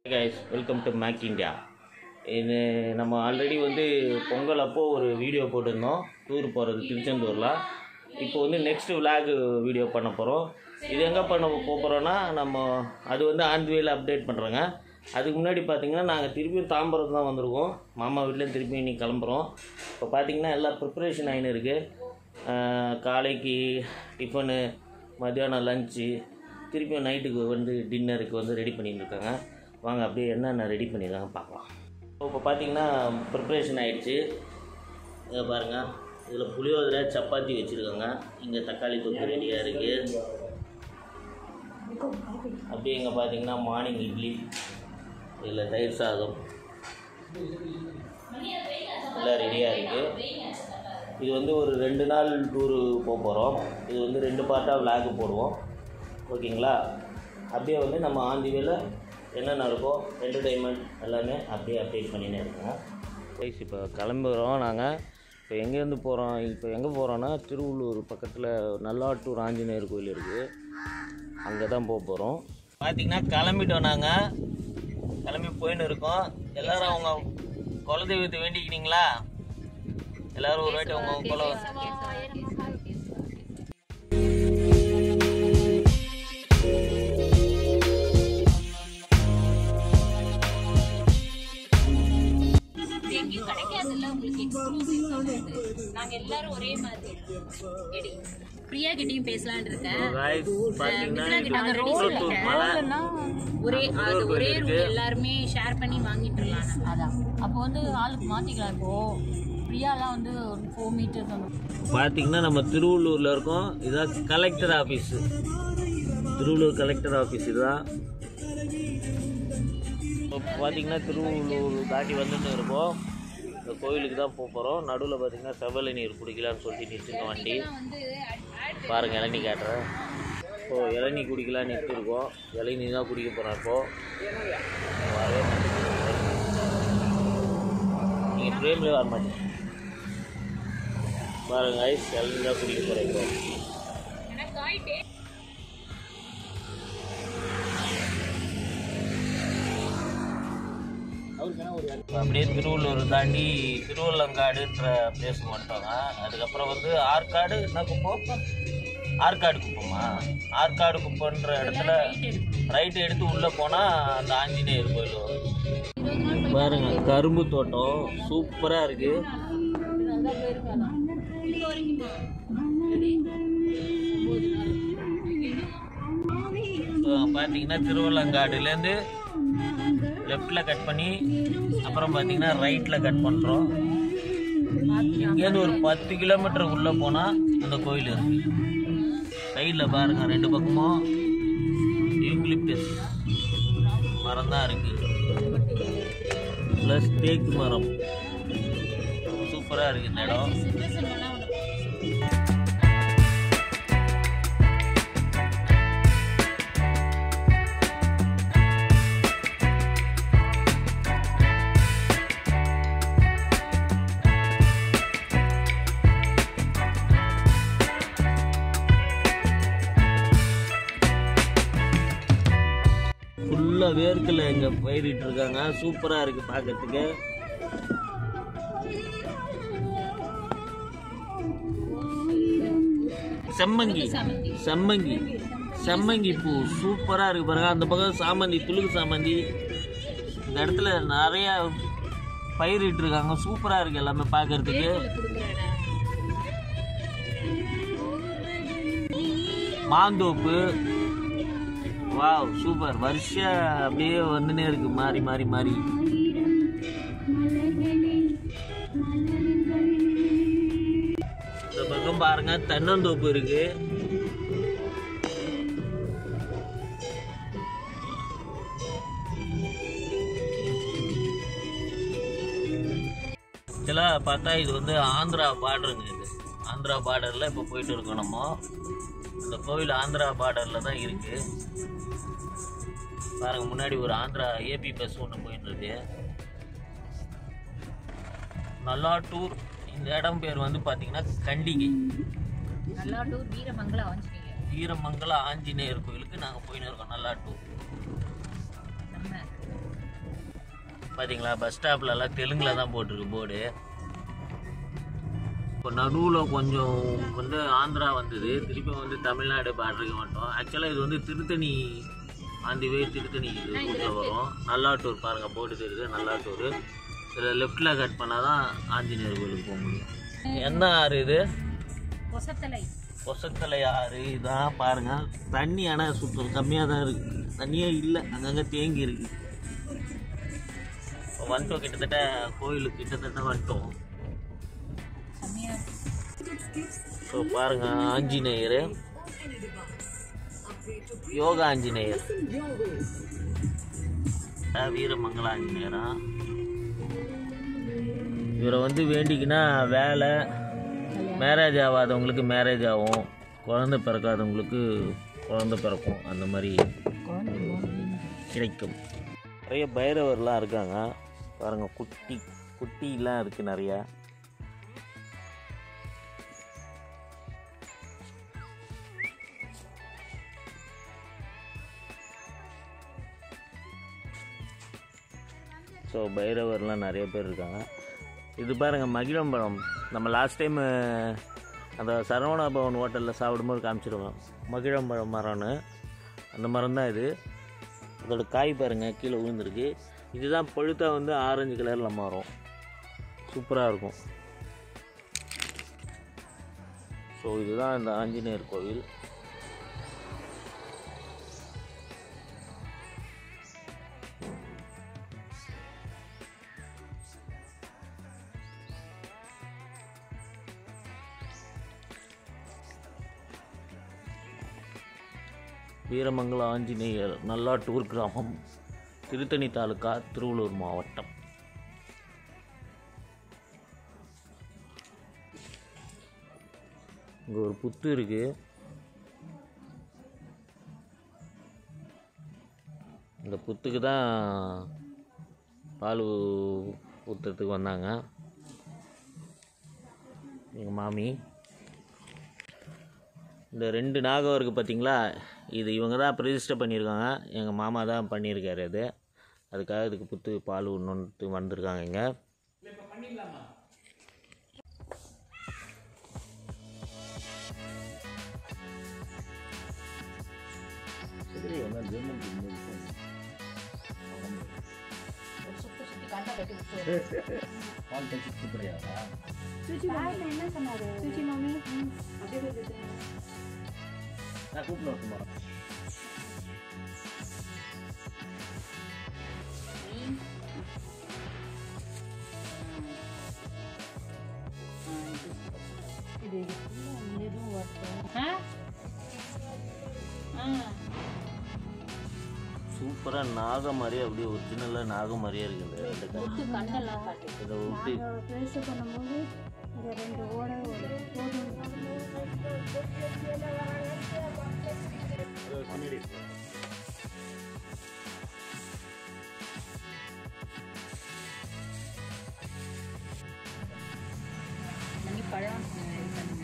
Guys welcome to make India இது நம்ம already வந்து பொங்கல் அப்போ ஒரு வீடியோ போட்டிருந்தோம் டூர் போகிறது திருச்செந்தூரில் இப்போ வந்து நெக்ஸ்ட் விலாக் வீடியோ பண்ண போகிறோம் இது எங்கே பண்ண போகிறோன்னா நம்ம அது வந்து ஆந்த்வேல அப்டேட் பண்ணுறோங்க அதுக்கு முன்னாடி பார்த்தீங்கன்னா நாங்கள் திருப்பியும் தாம்பரம் தான் வந்திருக்கோம் மாமா வீட்டில் திருப்பி இன்னைக்கு கிளம்புறோம் இப்போ பார்த்தீங்கன்னா எல்லாம் ப்ரிப்பரேஷன் ஆகின்னு இருக்குது காலைக்கு டிஃபனு மத்தியானம் லஞ்சு திருப்பியும் நைட்டுக்கு வந்து டின்னருக்கு வந்து ரெடி பண்ணிட்டு இருக்காங்க வாங்க அப்படியே என்னென்ன ரெடி பண்ணியிருக்காங்க பார்க்கலாம் இப்போ பார்த்தீங்கன்னா ப்ரிப்ரேஷன் ஆகிடுச்சு இதை பாருங்கள் இதில் புளியோதரை சப்பாத்தி வச்சுருக்காங்க இங்கே தக்காளி தொக்கு ரெடியாக இருக்குது அப்படியே இங்கே பார்த்தீங்கன்னா மார்னிங் இட்லி இதில் தயிர் சாதம் எல்லாம் ரெடியாக இருக்குது இது வந்து ஒரு ரெண்டு நாள் டூரு போக போகிறோம் இது வந்து ரெண்டு பார்ட்டாக விளாக் போடுவோம் ஓகேங்களா அப்படியே வந்து நம்ம ஆந்திவேல என்னென்ன இருக்கோ என்டர்டெயின்மெண்ட் எல்லாமே அப்படியே அப்டேட் பண்ணினே இருக்கோம் கைஸ் இப்போ கிளம்புறோம் நாங்கள் இப்போ எங்கேருந்து போகிறோம் இப்போ எங்கே போகிறோன்னா திருவள்ளூர் பக்கத்தில் நல்லாட்டூர் ஆஞ்சநேயர் கோயில் இருக்குது அங்கே தான் போக போகிறோம் பார்த்தீங்கன்னா கிளம்பிட்டோம் நாங்கள் கிளம்பி போயின்னு இருக்கோம் எல்லாரும் அவங்க குலதெய்வத்தை வேண்டிக்கினீங்களா எல்லாரும் ஒரு வாட்டி அவங்க குல எங்கேயும் கிடைக்காதுல்ல உங்களுக்கு exclusive வந்து. நாங்க எல்லாரும் ஒரே மாதிரி எடி. பிரியா கிட்டயும் பேசலாம்னு இருக்கேன் guys, பார்த்தீங்கன்னா மித்ரா இது கிட்ட அங்க roll திருவள்ளூர் இல்ல. மலை ஒரே அது கோயில் ஒரே இருக்கு. ரூம் எல்லாருமே ஷேர் பண்ணி வாங்கிட்டுலாம் அதான் அப்போ வந்து ஆளுக்கு மாற்றிக்கலாம் இப்போ பிரியாலாம் வந்து ஒரு ஃபோர் மீட்டர்ஸ் வந்து பார்த்தீங்கன்னா நம்ம திருவள்ளூரில் இருக்கோம் இதான் collector office Thiruvallur collector office இதுதான் இப்போ பார்த்தீங்கன்னா திருவள்ளூர் தாண்டி வந்துட்டு இருக்கோம் இந்த கோயிலுக்கு தான் போக போகிறோம் நடுவில் பார்த்தீங்கன்னா செவலை நீர் குடிக்கலாம்னு சொல்லிட்டு நிறுத்திருக்கோம் வண்டி வந்து பாருங்க இளநீ காட்டுறேன் இப்போ இளநீ குடிக்கலாம் நிறுத்திருக்கோம் இளநீ தான் குடிக்க போகிறோம் இப்போ வரவே மாட்டேங்குது நீங்கள் ஃப்ரேம்லேயே வர மாட்டீங்க பாருங்க ஐஸ் இளநீ தான் குடிக்க போகிறோம் இப்போ எனக்கு ஆயிட்டே அப்படியே திருவள்ளூர் தாண்டி திருவள்ளங்காடுன்ற பிளேஸ் வந்துட்டோங்க அதுக்கப்புறம் வந்து ஆற்காடு என்ன குப்பம் ஆற்காடு குப்பமா ஆற்காடு குப்பன்ற இடத்துல ரைட் எடுத்து உள்ளே போனால் அந்த ஆஞ்சநேயர் கோயில் வரும் பாருங்க கரும்பு தோட்டம் சூப்பராக இருக்குது பார்த்தீங்கன்னா திருவள்ளங்காடுலேருந்து லெஃப்டில் கட் பண்ணி அப்புறம் பார்த்தீங்கன்னா ரைட்டில் கட் பண்ணுறோம் இங்கேருந்து ஒரு பத்து கிலோமீட்டர் உள்ளே போனால் அந்த கோயில் இருக்கு சைடில் பாருங்க ரெண்டு பக்கமும் யூக்லிப்டஸ் மரம் தான் இருக்கு ப்ளஸ் தேக்கு மரம் சூப்பராக இருக்கு இந்த இடம் ஃபுல்லாக வேர்க்கில் இங்கே பயிரிட்டு இருக்காங்க சூப்பராக இருக்குது பார்க்கறதுக்கு செம்மங்கி செம்மங்கி செம்மங்கி பூ சூப்பராக இருக்கு பாருங்க அந்த பக்கம் சாமந்தி துளுக்கு சாமந்தி இந்த இடத்துல நிறைய பயிரிட்டு இருக்காங்க சூப்பராக இருக்கு எல்லாமே பார்க்கறதுக்கு மாந்தோப்பு வாவ் சூப்பர் வருஷம் அப்படியே வந்துனே இருக்கு மாறி மாறி மாறி இந்த பக்கம் பாருங்க தென்னந்தோப்பு இருக்கு இதெல்லாம் பார்த்தா இது வந்து ஆந்திரா பார்டருங்க இது ஆந்திரா பார்டரில் இப்போ போயிட்டு இருக்கோம் நம்ம இந்த கோவில் ஆந்திரா பார்டரில் தான் இருக்கு பாருங்க முன்னாடி ஒரு ஆந்திரா ஏபி பஸ் ஒன்று போயிட்டு இருக்கு நல்லாட்டூர் இந்த இடம் பேர் வந்து பார்த்தீங்கன்னா கண்டிகை நல்லாட்டூர் வீரமங்கலம் ஆஞ்சநேயர் வீரமங்கல ஆஞ்சநேயர் கோயிலுக்கு நாங்கள் போயின்னு இருக்கோம் நல்லாட்டூர் நம்ம பார்த்தீங்களா பஸ் ஸ்டாப்லலாம் தெலுங்கில் தான் போட்டிருக்கு போர்டு இப்போ நடுவில் கொஞ்சம் வந்து ஆந்திரா வந்தது திருப்பி வந்து தமிழ்நாடு பார்டருக்கு வந்துட்டோம் ஆக்சுவலாக இது வந்து திருத்தணி ஆந்தி வே திருத்தணி இது ரூட்டில் வரும் நல்லாட்டூர் பாருங்கள் போர்டு தெரியுது நல்லாட்டூர் இதில் லெஃப்டில் கட் பண்ணால் தான் ஆஞ்சநேயர் கோயிலுக்கு போக முடியும் எந்த ஆறு இது கொசத்தலை கொசத்தலை ஆறு இதான் பாருங்க தண்ணி ஆனால் சுத்தம் கம்மியாக தான் இருக்கு தண்ணியே இல்லை அங்கங்கே தேங்கி இருக்கு இப்போ வந்துட்டோம் கிட்டத்தட்ட கோயிலுக்கு கிட்டத்தட்ட வந்துட்டோம் செம்மையா இருக்கு. ஸோ பாருங்க ஆஞ்சநேயர் யோகா ஆஞ்சநேயர் அஹ் வீரமங்கல ஆஞ்சநேயரா இவரை வந்து வேண்டிக்கினா வேலை மேரேஜ் ஆகாதவங்களுக்கு மேரேஜ் ஆகும் குழந்தை பிறக்காதவங்களுக்கு குழந்தை பிறக்கும் அந்த மாதிரி கிடைக்கும் நிறைய பைரவர்லாம் இருக்காங்க பாருங்கள் குட்டி குட்டிலாம் இருக்குது நிறையா ஸோ பைரவர்லாம் நிறைய பேர் இருக்காங்க இது பாருங்கள் மகிழம்பழம் நம்ம லாஸ்ட் டைம் அந்த சரவணா பவன் ஹோட்டலில் சாப்பிடும்போது காமிச்சிருவோம் மகிழம்பழம் மரம்னு அந்த மரம் தான் இது இதோட காய் பாருங்கள் கீழே விழுந்துருக்கு இதுதான் பழுத்தா வந்து ஆரஞ்சு கலரில் மாறும் சூப்பராக இருக்கும் ஸோ இதுதான் இந்த ஆஞ்சநேயர் கோவில் வீரமங்கல ஆஞ்சநேயர் நல்லாட்டூர் கிராமம் திருத்தணி தாலுக்கா திருவள்ளூர் மாவட்டம் இங்கே ஒரு புத்து இருக்கு இந்த புத்துக்கு தான் பால் ஊ- ஊத்துறதுக்கு வந்தாங்க எங்கள் மாமி இந்த ரெண்டு நாகம் இருக்குது பார்த்தீங்களா இது இவங்க தான் ரிஜிஸ்டர் பண்ணியிருக்காங்க எங்கள் மாமா தான் பண்ணியிருக்காரு அது அதுக்காக இதுக்கு புத்து பால் ஒன்று வந்திருக்காங்க இங்கே ஒரு சுத்து சுத்தி கண்ணை கட்டி விட்டு ஆ? ஆ. சூப்பராக நாகம் மாதிரியே அப்படியே ஒரிஜினலாக நாகம் மாதிரியே இருக்குது இந்த ரெண்டு கண் முத்து கண்ணெல்லாம் காட்டு இதை விட்டு பேஸ்ட் பண்ணும்போது இந்த ரெண்டு ஓடை ஒரு போதும் மணி பழம் இது பண்ணுங்க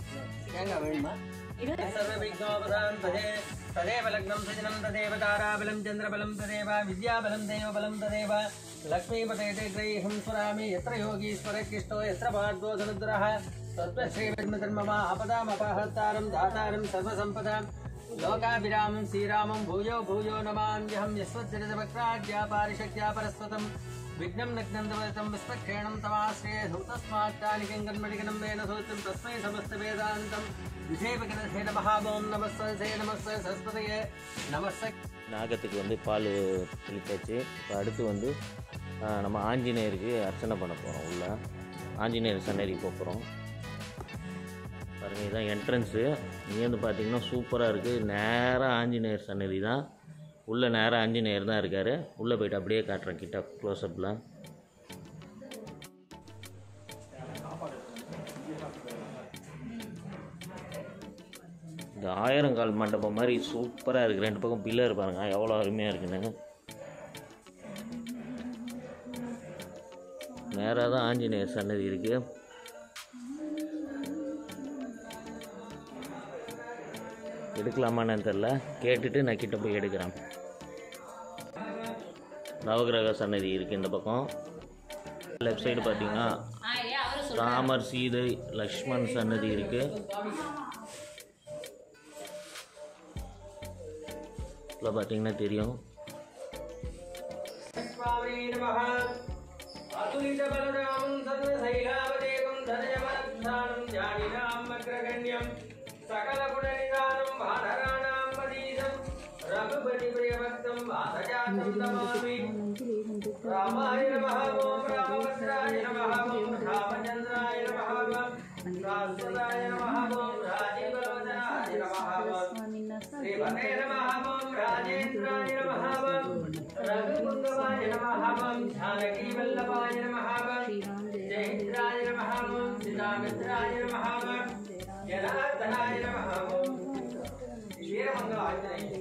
सर्वविघ्नोपशान्तये तदेव लग्नं सजनं तदेव ताराबलं चन्द्रबलं तदेव विद्याबलं देवबलं तदेव लक्ष्मीपते ते ग्रैहं स्वरामि यत्र योगीश्वरकृष्टो यत्र पार्थो समुद्रः तत्र श्रीविद्मतन्मम आपदामपहर्तारं दातारं सर्वसम्पदां लोकाभिरामं श्रीरामं भूयो भूयो नमाम्यहं यस्वच्चरितवक्राद्या पारिशक्त्या परस्वतम् विघ्नं नग्नं तवतं विस्पक्षेणं तमाश्रये तस्मात् कानिकं कन्मणिकनं वेन सूत्रं तस्मै समस्तवेदान्तं विधेयकनसे नमः ॐ नमस्ते नमस्ते सरस्वतये नमस्ते நாகத்துக்கு வந்து பால் தெளித்தாச்சு இப்போ அடுத்து வந்து ஆ, நம்ம ஆஞ்சநேயருக்கு அர்ச்சனை பண்ண போகிறோம் உள்ள ஆஞ்சநேயர் சன்னதிக்கு போக போகிறோம் பாருங்கள் இதுதான் என்ட்ரன்ஸு இங்கேருந்து பார்த்தீங்கன்னா சூப்பராக இருக்குது நேராக ஆஞ்சநேயர் சன்னதி தான் உள்ளே நேராக ஆஞ்சநேயர் தான் இருக்கார் உள்ளே போயிட்டு அப்படியே காட்டுறேன் கிட்ட க்ளோஸ்அப்பில் இந்த ஆயிரங்கால் மண்டபம் மாதிரி சூப்பராக இருக்குது ரெண்டு பக்கம் பில்லர் பாருங்க எவ்வளோ அருமையாக இருக்குன்னு நேராக தான் ஆஞ்சநேயர் சன்னதி இருக்குது எடுக்கலாமான்னு தெரில கேட்டுட்டு நான் கிட்ட போய் எடுக்கிறேன் நவகிரக சன்னதி இருக்குது இந்த பக்கம் லெஃப்ட் சைடு பார்த்தீங்கன்னா ஆ ஏன் அவரை சொல்ல ராமர் சீதை லக்ஷ்மண் சன்னதி இருக்குது இதில் பார்த்தீங்கன்னா தெரியும் स्वामी नमः अतुलितबलरामं सर्वशैलावदेवं धनजमनक्षानं जानिनाम् अग्रगण्यं सकलगुणनिधानं भाधराणां पदीदं रघुपतिप्रियभक्तं वासजातं नमामि रामाय नमः ॐ रामभद्राय नमः ॐ रामचन्द्राय नमः ॐ शाश्वताय नमः ॐ राजीवलोचनाय नमः ॐ श्रीपते नमः ॐ राजेन्द्राय नमः ॐ रघुकुन्दवाय नमः ॐ जानकीवल्लभाय नमः ॐ जयेन्द्राय नमः ॐ सीतामित्राय नमः ॐ जनार्दनाय नमः ॐ वीरमङ्गल आञ्जनेय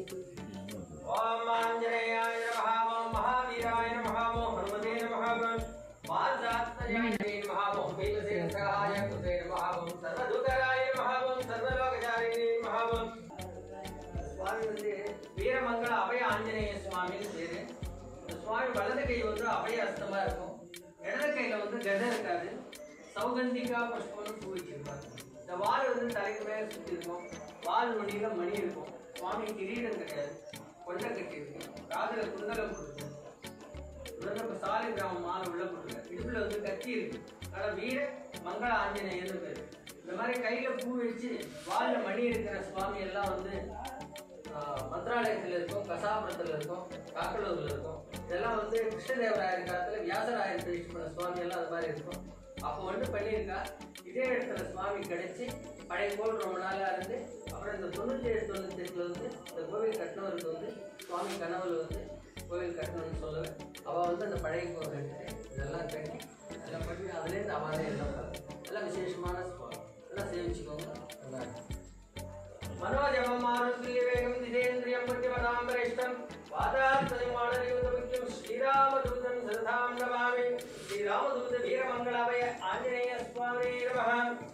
ॐ आञ्जनेयाय नमः ॐ महावीराय नमः ॐ हनुमते नमः ॐ मार्गात्मजाय नमः ॐ भीमसेनसहाय कृते नमः ॐ सर्वदूतराय नमः ॐ सर्वलोकचारिणे नमः ॐ சுவாமி வந்து வீரமங்கள அபய ஆஞ்சநேய சுவாமின்னு பேரு இந்த சுவாமி வலது கை வந்து அபய அஸ்தமா இருக்கும் இடது கையில வந்து கதை இருக்காது சௌகந்திகா புஷ்பம்னு பூ வச்சிருப்பாரு இந்த வால் வந்து தலைக்கு மேல சுத்தி இருக்கும் வால் நுனியில மணி இருக்கும் சுவாமி கிரீடம் கிடையாது கொண்டை கட்டி இருக்கு காதுல குண்டலம் கொடுத்து உலக சாலை கிராமம் மாலை உள்ள போட்டுருக்க இடுப்புல வந்து கத்தி இருக்கு ஆனா வீர மங்கள ஆஞ்சநேயர்னு பேரு இந்த மாதிரி கையில பூ வச்சு வால்ல மணி இருக்கிற சுவாமி எல்லாம் வந்து ஆஹ், மந்திராலயத்துல இருக்கும் கசாபுரத்துல இருக்கும் காக்கலூர்ல இருக்கும் இதெல்லாம் வந்து கிருஷ்ணதேவராயர் காலத்துல வியாசராயர் பிரதிஷ்டை பண்ண சுவாமி எல்லாம் அது மாதிரி இருக்கும் அப்போ வந்து பண்ணியிருக்கா இதே இடத்துல சுவாமி கிடைச்சி பழைய கோவில் ரொம்ப நாளா இருந்து அப்புறம் இந்த தொண்ணூத்தி ஏழு தொண்ணூத்தி எட்டுல வந்து இந்த கோவில் கட்டினவருக்கு வந்து சுவாமி கனவுல வந்து கோவில் கட்டணும்னு சொல்லுவேன் அவ வந்து அந்த பழைய கோவில் எடுத்துட்டு இதெல்லாம் கட்டி எல்லாம் பண்ணி அதுலேருந்து அவளே எல்லாம் பார்த்து. எல்லாம் விசேஷமான ஸ்பாட் எல்லாம் சேவிச்சுக்கோங்க நல்லா இருக்கும் मनोजमं मारुतिवेगं जितेन्द्रियं बुद्धिमताम्बरेष्ठं वातात्मनिर्माणनियुतमुख्यं श्रीरामदूतं सदां नमामि श्रीरामदूत वीरमङ्गलाभय आञ्जनेय स्वामी नमः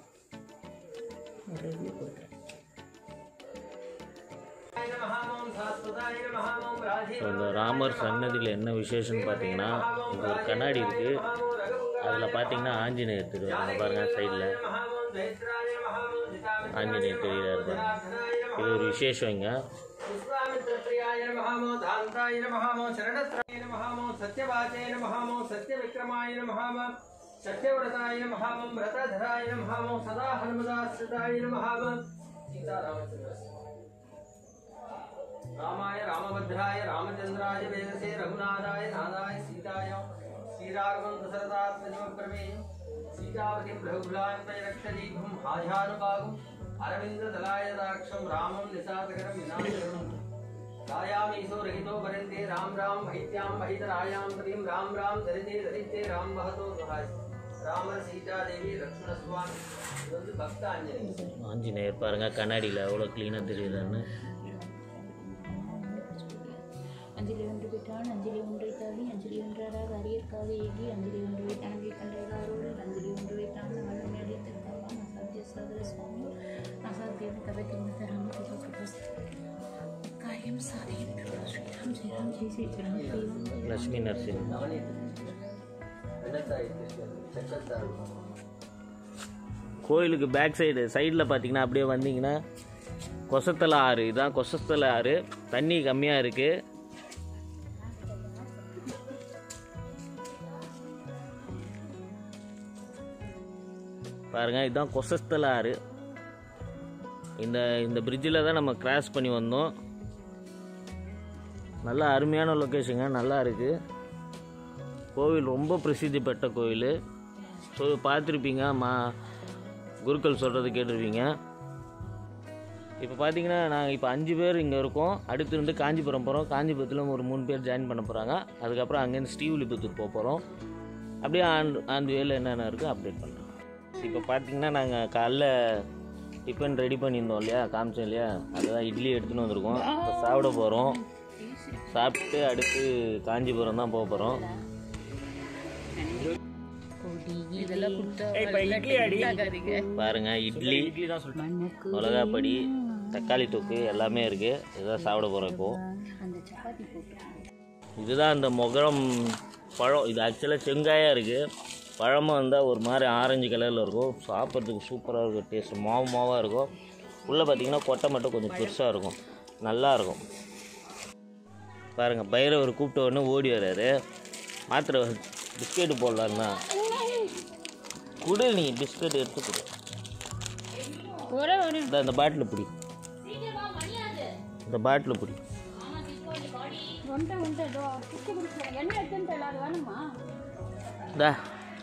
नमः ॐ शाश्वताय नमः ॐ राजीव இந்த ராமர் சன்னதியில் என்ன விசேஷம்னு பார்த்தீங்கன்னா இங்கே ஒரு கண்ணாடி இருக்குது அதில் பார்த்தீங்கன்னா ஆஞ்சநேயர் திருவாங்க பாருங்கள் சைடில் ஆஞ்சநேயர் தெரியுறாரு பாருங்க இது ஒரு விசேஷம் இங்கே विश्वामित्रप्रियाय नमः मो धान्ताय नमः मो शरणत्राय नमः मो सत्यवाचाय नमः मो सत्यविक्रमाय नमः मो सत्यव्रताय नमः मो व्रतधराय नमः मो सदा हनुमदाश्रिताय नमः मो सीतारामचन्द्रस्य रामाय रामभद्राय रामचन्द्राय वेदसे रघुनाथाय नादाय सीताय श्रीराघवं दशरथात्मजो प्रमेय सीतावतीं रघुकुलान्वय रक्षदीघं हाजानुभागम् अरविन्ददलायदाक्षं रामं निशातकरं विनाशकरम् गायामीशो रहितो वरन्ते राम राम वैत्यां वैतरायां पतिं राम राम दरिते दरिते राम वहतो सहाय ராம சீதா தேவி லக்ஷ்மண சுவாமி இது வந்து பக்த ஆஞ்சநேயர் ஆஞ்சநேயர் பாருங்கள் கண்ணாடியில் எவ்வளோ க்ளீனாக தெரியுதுன்னு அஞ்சலி ஒன்று விட்டான் அஞ்சலி ஒன்றை தாவி அஞ்சலி ஒன்றாராக அரியற்காக ஏகி அஞ்சலி ஒன்று வைத்தான் அங்கே கண்டகாரோடு அஞ்சலி ஒன்று வைத்தான் அவன் அடித்திருக்கலாம் அசாத்திய சாகர சுவாமி அசாத்தியம் தவக்கிருந்த ராம காரியம் சாதியும் ஸ்ரீராம் ஸ்ரீராம் ஜெய் ஸ்ரீராம் ஸ்ரீராம் லக்ஷ்மி நரசிம்ம நவநீத வெள்ளத்தாய் கிருஷ்ணன் சக்கரத்தார் கோயிலுக்கு பேக் சைடு சைடில் பார்த்தீங்கன்னா அப்படியே வந்தீங்கன்னா கொசத்தலை ஆறு இதுதான் கொசத்தலை ஆறு தண்ணி கம்மியாக இருக்குது பாருங்கள் இதுதான் கொசஸ்தலை ஆறு இந்த இந்த பிரிட்ஜில் தான் நம்ம கிராஸ் பண்ணி வந்தோம் நல்ல அருமையான லொக்கேஷனுங்க நல்லா இருக்குது கோவில் ரொம்ப பிரசித்தி பெற்ற கோவில் ஸோ பார்த்துருப்பீங்க மா குருக்கள் சொல்கிறது கேட்டிருப்பீங்க இப்போ பார்த்தீங்கன்னா நாங்கள் இப்போ அஞ்சு பேர் இங்கே இருக்கோம் அடுத்து இருந்து காஞ்சிபுரம் போகிறோம் காஞ்சிபுரத்தில் ஒரு மூணு பேர் ஜாயின் பண்ண போகிறாங்க அதுக்கப்புறம் அங்கேருந்து ஸ்ரீவில்லிபுத்தூர் போக போகிறோம் அப்படியே ஆன் ஆன் வேல என்னென்ன இருக்குது அப்டேட் பண்ணுறோம் இப்போ பார்த்தீங்கன்னா நாங்கள் காலைல டிஃபன் ரெடி பண்ணியிருந்தோம் இல்லையா காமிச்சோம் இல்லையா அதுதான் இட்லி எடுத்துன்னு வந்திருக்கோம் இப்போ சாப்பிட போகிறோம் சாப்பிட்டு அடுத்து காஞ்சிபுரம் தான் போக போகிறோம் பாருங்க இட்லி மிளகாப்படி தக்காளி தொக்கு எல்லாமே இருக்குது இதுதான் சாப்பிட போகிறோம் இப்போது அந்த சப்பாத்தி போட்டு இதுதான் அந்த முகரம் பழம் இது ஆக்சுவலாக செங்காயாக இருக்குது பழமாக இருந்தால் ஒரு மாதிரி ஆரஞ்சு கலரில் இருக்கும் சாப்பிட்றதுக்கு சூப்பராக இருக்கும் டேஸ்ட் மாவு மாவாக இருக்கும் உள்ளே பார்த்தீங்கன்னா கொட்டை மட்டும் கொஞ்சம் பெருசாக இருக்கும் நல்லா இருக்கும் பாருங்கள் பைரவர் கூப்பிட்ட உடனே ஓடி வர்றாரு மாத்திரை பிஸ்கெட்டு போடலான்னா கொடு நீ பிஸ்கெட் எடுத்து கொடு ஒரே ஒரு இந்த இந்த பாட்டில் பிடி இந்த பாட்டில் பிடி ஒன்றை ஒன்றை இதோ குச்சி பிடிச்சிக்கிறேன் எண்ணெய் எடுத்துட்டு எல்லாரும் வேணுமா இந்தா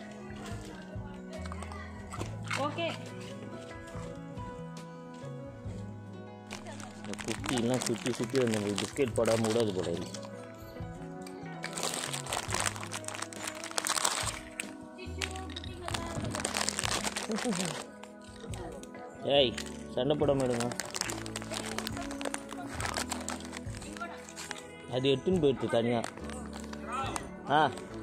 ஓகே இந்த குட்டிலாம் சுற்றி சுற்றி அந்த பிஸ்கெட் போடாமல் கூட அது போடாது ஏய் சண்டை போடாம எடுங்க அது எட்டுன்னு போயிடுச்சு தனியாக ஆ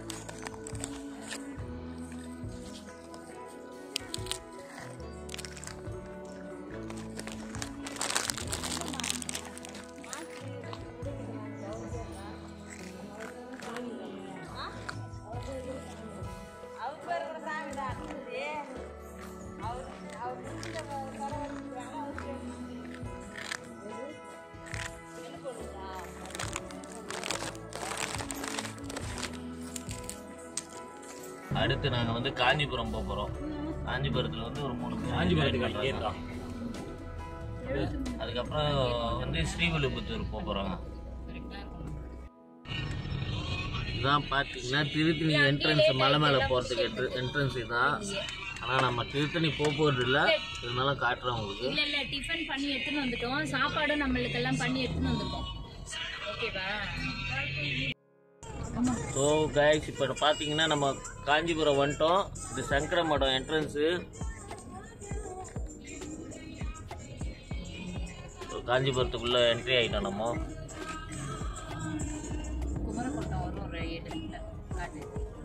அடுத்து நாங்கள் வந்து காஞ்சிபுரம் போக போகிறோம் காஞ்சிபுரத்தில் வந்து ஒரு மூணு காஞ்சிபுரத்துக்கு அதுக்கப்புறம் வந்து ஸ்ரீவில்லிபுத்தூர் போக போகிறாங்க இதான் பார்த்தீங்கன்னா திருத்தணி என்ட்ரன்ஸ் மலை மேலே போகிறதுக்கு என்ட்ரன்ஸ் இதுதான் ஆனால் நம்ம திருத்தணி போக போகிறது இல்லை இருந்தாலும் காட்டுறோம் உங்களுக்கு இல்ல இல்ல டிஃபன் பண்ணி எடுத்துன்னு வந்துட்டோம் சாப்பாடும் நம்மளுக்கு எல்லாம் பண்ணி எடுத்துன்னு வந்துட்டோம் ஓகேவா ஸோ கைஸ் இப்போ பார்த்தீங்கன்னா நம்ம காஞ்சிபுரம் வந்துட்டோம் இது சங்கர மடம் என்ட்ரன்ஸு காஞ்சிபுரத்துக்குள்ளே என்ட்ரி ஆகிட்டோம் நம்ம குமரக்கோட்டம் வரும் ஒரு ஏழு கிட்ட காட்டு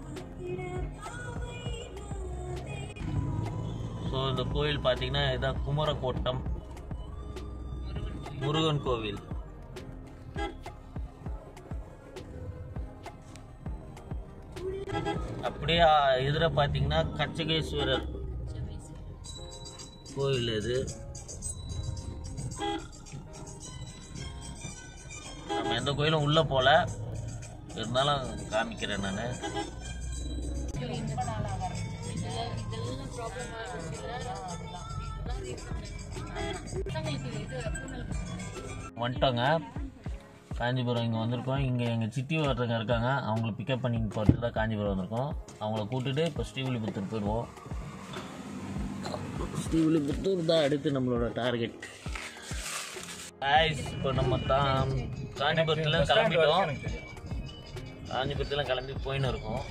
ஸோ இந்த கோயில் பார்த்தீங்கன்னா இதான் குமரக்கோட்டம் முருகன் கோவில் அப்படியே எதிர பார்த்தீங்கன்னா கச்சகேஸ்வரர் கோயில் இது நம்ம எந்த கோயிலும் உள்ளே போல இருந்தாலும் காமிக்கிறேன் நான் வந்துட்டோங்க காஞ்சிபுரம் இங்கே வந்திருக்கோம் இங்கே எங்கள் சித்தி ஒருத்தங்க இருக்காங்க அவங்கள பிக்கப் பண்ணி போகிறதுக்கு தான் காஞ்சிபுரம் வந்திருக்கோம் அவங்கள கூட்டிட்டு இப்போ ஸ்ரீவில்லிபுத்தூர் போயிடுவோம் ஸ்ரீவில்லிபுத்தூர் தான் அடுத்து நம்மளோட டார்கெட் ஆய்ஸ் இப்போ நம்ம தான் காஞ்சிபுரத்தில் கிளம்பிட்டோம் காஞ்சிபுரத்தில் கிளம்பி போயின்னு இருக்கோம்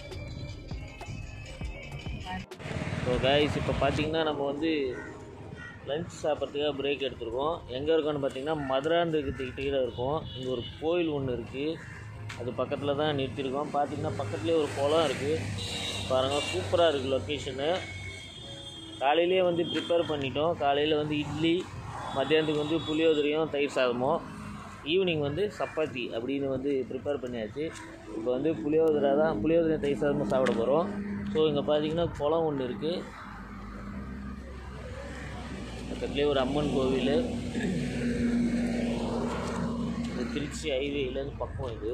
ஸோ கைஸ் இப்போ பார்த்தீங்கன்னா நம்ம வந்து லஞ்ச் சாப்பிட்றதுக்காக பிரேக் எடுத்திருக்கோம் எங்கே இருக்கோம்னு பார்த்தீங்கன்னா மதுராந்தகத்துக்கிட்டே இருக்கோம் இங்கே ஒரு கோயில் ஒன்று இருக்குது அது பக்கத்தில் தான் நிறுத்தியிருக்கோம் பார்த்தீங்கன்னா பக்கத்துலேயே ஒரு குளம் இருக்குது பாருங்கள் சூப்பராக இருக்குது லொக்கேஷனு காலையிலேயே வந்து ப்ரிப்பேர் பண்ணிட்டோம் காலையில் வந்து இட்லி மத்தியானத்துக்கு வந்து புளியோதரையும் தயிர் சாதமும் ஈவினிங் வந்து சப்பாத்தி அப்படின்னு வந்து ப்ரிப்பேர் பண்ணியாச்சு இப்போ வந்து புளியோதரை தான் புளியோதரை தயிர் சாதமும் சாப்பிட போகிறோம் ஸோ இங்கே பார்த்தீங்கன்னா குளம் ஒன்று இருக்குது பக்கத்துலேயே ஒரு அம்மன் கோவில் இது திருச்சி ஹைவேலேருந்து பக்கம் இது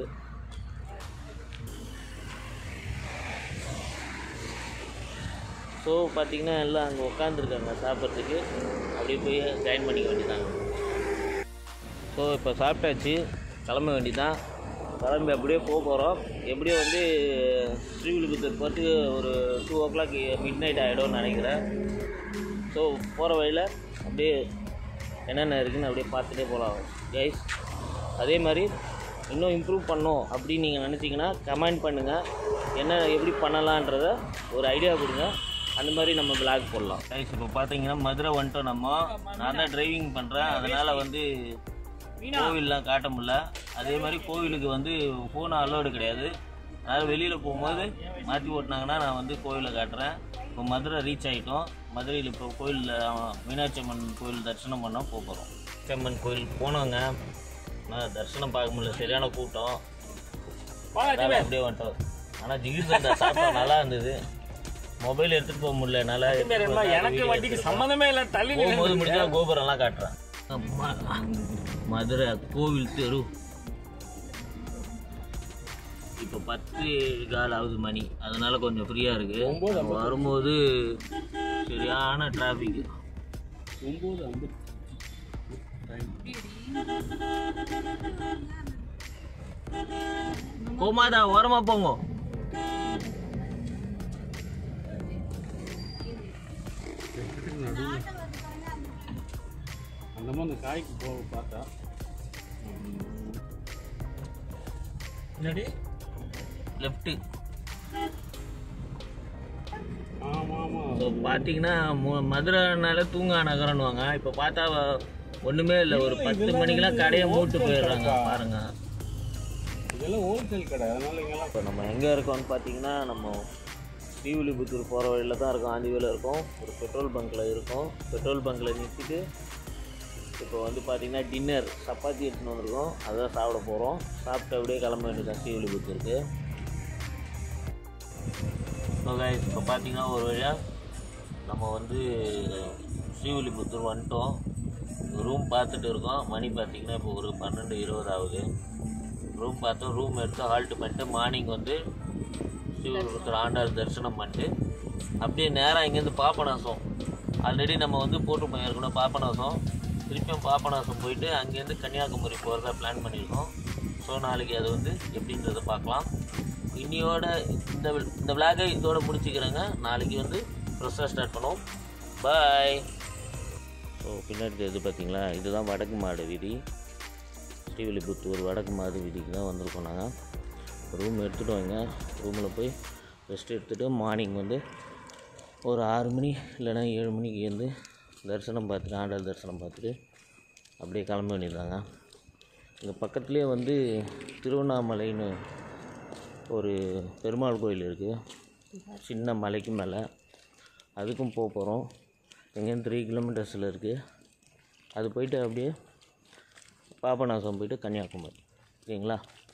ஸோ பார்த்தீங்கன்னா எல்லாம் அங்கே உட்காந்துருக்காங்க சாப்பிட்றதுக்கு அப்படியே போய் ஜாயின் பண்ணிக்க வேண்டியதாங்க ஸோ இப்போ சாப்பிட்டாச்சு கிளம்ப வேண்டியதான் கிளம்பி அப்படியே போக போகிறோம் எப்படியும் வந்து ஸ்ரீவில்லிபுத்தூர் போகிறதுக்கு ஒரு two o'clock midnight ஆகிடும்னு நினைக்கிறேன் ஸோ போகிற வழியில் அப்படியே என்னென்ன இருக்குன்னு அப்படியே பார்த்துட்டே போகலாம் கைஸ் அதே மாதிரி இன்னும் இம்ப்ரூவ் பண்ணோம் அப்படின்னு நீங்கள் நினச்சிங்கன்னா கமெண்ட் பண்ணுங்கள் என்ன எப்படி பண்ணலான்றத ஒரு ஐடியா கொடுங்க அந்த மாதிரி நம்ம பிளாக் போடலாம் கைஸ் இப்போ பார்த்தீங்கன்னா மதுரை வந்துட்டோம் நம்ம நான் தான் டிரைவிங் பண்ணுறேன் அதனால் வந்து கோவில்லாம் காட்ட முடியல அதே மாதிரி கோவிலுக்கு வந்து ஃபோன் அலோடு கிடையாது அதனால் வெளியில் போகும்போது மாற்றி ஓட்டினாங்கன்னா நான் வந்து கோவிலை காட்டுறேன் இப்போ மதுரை ரீச் ஆகிட்டோம் மதுரையில் இப்போ கோயிலில் மீனாட்சி அம்மன் கோயில் தரிசனம் பண்ண போக போகிறோம் மீனாட்சி அம்மன் கோயில் போனோங்க ஆனால் தரிசனம் பார்க்க முடியல சரியான கூட்டம் அதனால அப்படியே வந்துட்டோம் ஆனால் ஜிகிர் தண்டா சாப்பிட்டா நல்லா இருந்தது மொபைல் எடுத்துகிட்டு போக முடியல என்னால் எனக்கு வண்டிக்கு சம்மந்தமே இல்லை தள்ளி போகும்போது முடிஞ்சா கோபுரம்லாம் காட்டுறேன் அம்மா. மதுரை கோவில் தெரு இப்போ பத்து கால் ஆகுது மணி அதனால கொஞ்சம் ஃப்ரீயாக இருக்கு வரும்போது சரியான டிராஃபிக் போமாதா ஓரமா போங்க அந்த மாதிரி அந்த காய்க்கு போக பார்த்தா என்னடி லெஃப்ட்டு ஆமா ஆமா ஸோ பார்த்தீங்கன்னா மு- மதுரைனால தூங்கா நகரம்னுவாங்க இப்போ பார்த்தா ஒன்றுமே இல்லை ஒரு பத்து மணிக்கெல்லாம் கடையை மூட்டு போயிடுறாங்க பாருங்க இதெல்லாம் ஹோல்சேல் கடை அதனால இங்கெல்லாம் இப்போ நம்ம எங்கே இருக்கோம்னு பார்த்தீங்கன்னா நம்ம ஸ்ரீவில்லிபுத்தூர் போகிற வழியில் தான் இருக்கோம் ஆந்திவில் இருக்கோம் ஒரு பெட்ரோல் பங்க்கில் இருக்கோம் பெட்ரோல் பங்க்கில் நிறுத்திட்டு இப்போ வந்து பார்த்தீங்கன்னா டின்னர் சப்பாத்தி எடுத்துன்னு வந்திருக்கோம் அதான் சாப்பிட போகிறோம் சாப்பிட்டு அப்படியே கிளம்ப வேண்டியதான் ஸ்ரீவில்லிபுத்தூருக்கு ஸோ guys இப்போ பார்த்தீங்கன்னா ஒரு வழியாக நம்ம வந்து ஸ்ரீவில்லிபுத்தூர் வந்துட்டோம் ரூம் பார்த்துட்டு இருக்கோம் மணி பார்த்தீங்கன்னா இப்போ ஒரு பன்னெண்டு இருபது ஆகுது ரூம் பார்த்தோம் ரூம் எடுத்து ஹால்ட் பண்ணிட்டு மார்னிங் வந்து ஸ்ரீவில்லிபுத்தூர் ஆண்டாள் தரிசனம் பண்ணிட்டு அப்படியே நேராக இங்கேருந்து பாபநாசம் ஆல்ரெடி நம்ம வந்து போட்டு போயிருக்கணும் பாபநாசம் திருப்பியும் பாபநாசம் போயிட்டு அங்கேருந்து கன்னியாகுமரி போகிறதா பிளான் பண்ணியிருக்கோம் ஸோ நாளைக்கு அது வந்து எப்படின்றத பார்க்கலாம் இன்னியோட இந்த வி- இந்த விளாகை இதோட முடிச்சுக்கிறேங்க நாளைக்கு வந்து ஃப்ரெஷ்ஷாக ஸ்டார்ட் பண்ணுவோம் பாய் ஸோ பின்னாடி இது பார்த்தீங்களா இதுதான் வடக்கு மாடு வீதி ஸ்ரீவில்லிபுத்தூர் வடக்கு மாடு வீதிக்கு தான் வந்திருக்கோம் நாங்கள் ரூம் எடுத்துகிட்டு வாங்க ரூமில் போய் ரெஸ்ட் எடுத்துகிட்டு மார்னிங் வந்து ஒரு ஆறு மணி இல்லைன்னா ஏழு மணிக்கு வந்து தரிசனம் பார்த்துட்டு ஆண்டாள் தரிசனம் பார்த்துட்டு அப்படியே கிளம்ப வேண்டியதாங்க இங்கே பக்கத்துலேயே வந்து திருவண்ணாமலைன்னு ஒரு பெருமாள் கோயில் இருக்குது சின்ன மலைக்கு மேலே அதுக்கும் போக போகிறோம் எங்கேருந்து த்ரீ கிலோமீட்டர்ஸில் இருக்குது அது போயிட்டு அப்படியே பாபநாசம் போயிட்டு கன்னியாகுமரி சரிங்களா